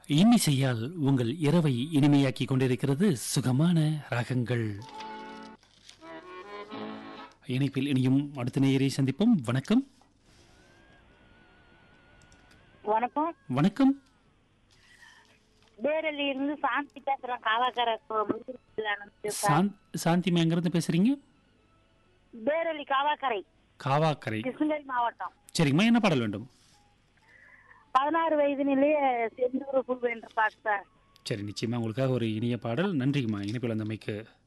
இன்னிசையால் உங்கள் இரவை இனிமையாக்கிக் கொண்டிருக்கிறது சுகமான ராகங்கள் இணைப்பில் இனியும் அடுத்த நேயரை சந்திப்போம் வணக்கம் வணக்கம் வணக்கம் பேரளி இருந்து சாந்தி பேசுறேன் காவாக்கர சாந்த் சாந்தி மேங்கிறது பேசுறீங்க பேரளி காவாக்கரை காவாக்கரை கிருஷ்ணகிரி மாவட்டம் சரிங்கம்மா என்ன பாடல் வேண்டும் பதினாறு வயதினிலேயே செந்தூர பூ என்ற பாட்டு சார் சரி நிச்சயமா உங்களுக்காக ஒரு இனிய பாடல் நன்றிங்கம்மா இணைப்பில் வந்தமைக்கு